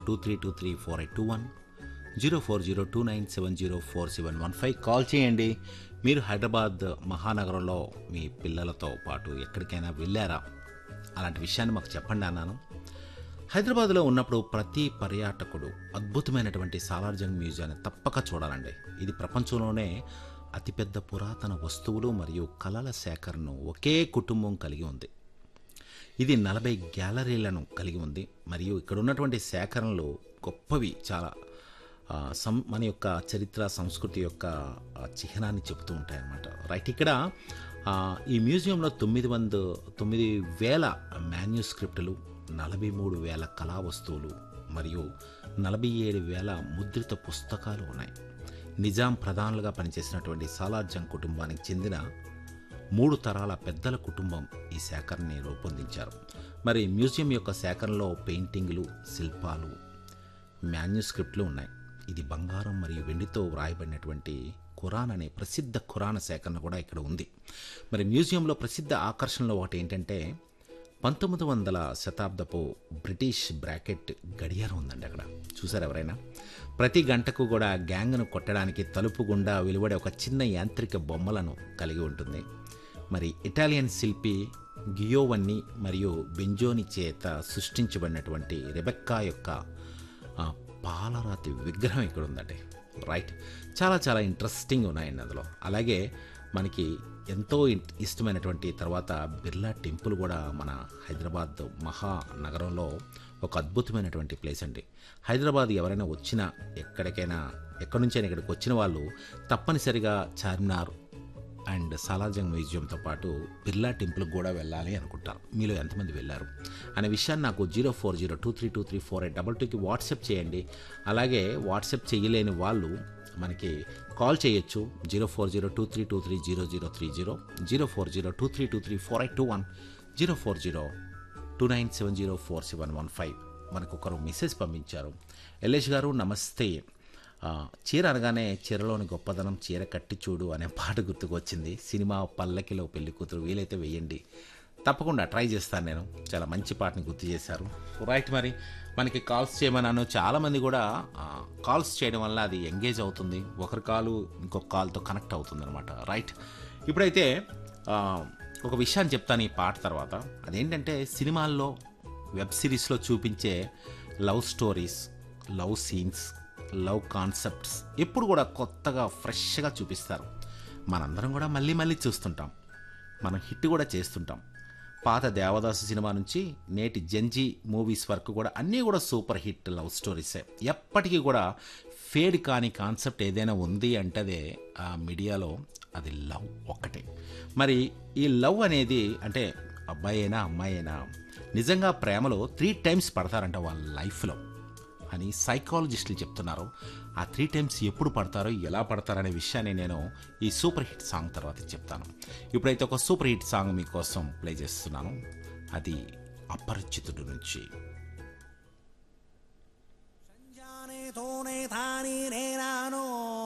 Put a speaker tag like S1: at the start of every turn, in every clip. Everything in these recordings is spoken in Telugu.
S1: two three two three four eight two one zero four zero two nine seven zero four seven one five call చేయండి మీరు హైదరాబాద్ మహానగరంలో మీ పిల్లలతో పాటు ఎక్కడికైనా వెళ్ళారా అలాంటి విషయాన్ని మాకు చెప్పండి అన్నాను హైదరాబాద్లో ఉన్నప్పుడు ప్రతి పర్యాటకుడు అద్భుతమైనటువంటి సాలార్జంగ్ మ్యూజియాన్ని తప్పక చూడాలండి ఇది ప్రపంచంలోనే అతిపెద్ద పురాతన వస్తువులు మరియు కళల సేకరణను ఒకే కుటుంబం కలిగి ఉంది ఇది నలభై గ్యాలరీలను కలిగి ఉంది మరియు ఇక్కడ ఉన్నటువంటి సేకరణలు గొప్పవి చాలా ఆ, సం మన యొక్క చరిత్ర సంస్కృతి యొక్క ఆ, చిహ్నాన్ని చెబుతూ ఉంటాయన్నమాట రైట్ ఇక్కడ ఆ, ఈ మ్యూజియంలో తొమ్మిది వంద తొమ్మిది వేల మాన్యుస్క్రిప్టులు నలభై మూడు వేల కళా వస్తువులు మరియు నలభై ఏడు వేల ముద్రిత పుస్తకాలు ఉన్నాయి నిజాం ప్రధానులుగా పనిచేసినటువంటి సాలార్జంగ్ కుటుంబానికి చెందిన మూడు తరాల పెద్దల కుటుంబం ఈ సేకరణని రూపొందించారు మరి మ్యూజియం యొక్క సేకరణలో పెయింటింగ్లు శిల్పాలు మాన్యుస్క్రిప్ట్లు ఉన్నాయి ఇది బంగారం మరియు వెండితో వ్రాయబడినటువంటి ఖురాన్ అనే ప్రసిద్ధ ఖురాన్ సేకరణ కూడా ఇక్కడ ఉంది మరి మ్యూజియంలో ప్రసిద్ధ ఆకర్షణలో ఒకటి ఏంటంటే పంతొమ్మిది వందల శతాబ్దపు బ్రిటిష్ బ్రాకెట్ గడియారం ఉందండి అక్కడ చూసారు ఎవరైనా ప్రతి గంటకు కూడా గ్యాంగ్ను కొట్టడానికి తలుపు గుండా వెలువడే ఒక చిన్న యాంత్రిక బొమ్మలను కలిగి ఉంటుంది మరి ఇటాలియన్ శిల్పి గియోవన్ని మరియు బెంజోని చేత సృష్టించబడినటువంటి రెబెక్కా యొక్క ఆ, పాలరాతి విగ్రహం ఇక్కడ ఉందండి రైట్ చాలా చాలా ఇంట్రెస్టింగ్ ఉన్నాయండి అందులో అలాగే మనకి ఎంతో ఇన్- ఇష్టమైనటువంటి తర్వాత బిర్లా టెంపుల్ కూడా మన హైదరాబాద్ మహానగరంలో ఒక అద్భుతమైనటువంటి ప్లేస్ అండి హైదరాబాద్ ఎవరైనా వచ్చినా ఎక్కడికైనా ఎక్కడి నుంచైనా ఇక్కడికి వచ్చిన వాళ్ళు తప్పనిసరిగా చార్మినార్ అండ్ సాలార్జంగ్ మ్యూజియంతో పాటు బిర్లా టెంపుల్కి కూడా వెళ్ళాలి అనుకుంటారు మీలో ఎంతమంది వెళ్ళారు అనే విషయాన్ని నాకు zero four zero two three two three four eight double టూకి వాట్సాప్ చేయండి అలాగే వాట్సాప్ చేయలేని వాళ్ళు మనకి కాల్ చేయొచ్చు zero four zero two three two three zero zero three zero zero four zero two three two three four eight two one zero four zero two nine seven zero four seven one five మనకు ఒకరు మెసేజ్ పంపించారు ఎల్లేష్ గారు నమస్తే ఆ, చీర అనగానే చీరలోని గొప్పదనం చీర కట్టి చూడు అనే పాట గుర్తుకు వచ్చింది సినిమా పల్లకిలో పెళ్లి కూతురు వీలైతే వేయండి తప్పకుండా ట్రై చేస్తాను నేను చాలా మంచి పాటని గుర్తు చేశారు రైట్ మరి మనకి కాల్స్ చేయమన్నాను చాలామంది కూడా ఆ, కాల్స్ చేయడం వల్ల అది ఎంగేజ్ అవుతుంది ఒకరి కాలు ఇంకొక కాల్తో కనెక్ట్ అవుతుంది అనమాట రైట్ ఇప్పుడైతే ఆ, ఒక విషయాన్ని చెప్తాను ఈ పాట తర్వాత అదేంటంటే సినిమాల్లో వెబ్ సిరీస్లో చూపించే love stories love scenes love concepts ఎప్పుడు కూడా కొత్తగా ఫ్రెష్గా చూపిస్తారు మనందరం కూడా మళ్ళీ మళ్ళీ చూస్తుంటాం మనం హిట్ కూడా చేస్తుంటాం పాత దేవదాసు సినిమా నుంచి నేటి జంజీ మూవీస్ వరకు కూడా అన్నీ కూడా సూపర్ హిట్ లవ్ స్టోరీసే ఎప్పటికీ కూడా ఫేడ్ కాని కాన్సెప్ట్ ఏదైనా ఉంది అంటే అదే ఆ మీడియాలో అది లవ్ ఒక్కటే మరి ఈ లవ్ అనేది అంటే అబ్బాయి అయినా అమ్మాయి అయినా నిజంగా ప్రేమలో త్రీ టైమ్స్ పడతారంట వాళ్ళ లైఫ్లో అని సైకాలజిస్టులు చెప్తున్నారు ఆ త్రీ టైమ్స్ ఎప్పుడు పడతారో ఎలా పడతారనే విషయాన్ని నేను ఈ సూపర్ హిట్ సాంగ్ తర్వాత చెప్తాను ఇప్పుడైతే ఒక సూపర్ హిట్ సాంగ్ మీకోసం ప్లే చేస్తున్నాను అది అపరిచితుడు నుంచి
S2: జానే తోనే తాని నేనానో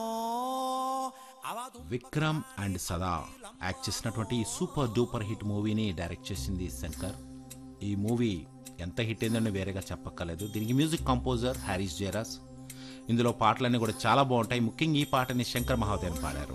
S2: అవతు
S1: విక్రమ్ అండ్ సదా యాక్ట్ చేసినటువంటి ఈ సూపర్ డూపర్ హిట్ మూవీని డైరెక్ట్ చేసింది శంకర్ ఈ మూవీ ఎంత హిట్ అయిందని వేరేగా చెప్పక్కర్లేదు దీనికి మ్యూజిక్ కంపోజర్ హ్యారీస్ జయరాజ్ ఇందులో పాటలన్నీ కూడా చాలా బాగుంటాయి ముఖ్యంగా ఈ పాటని శంకర్ మహాదేవన్ పాడారు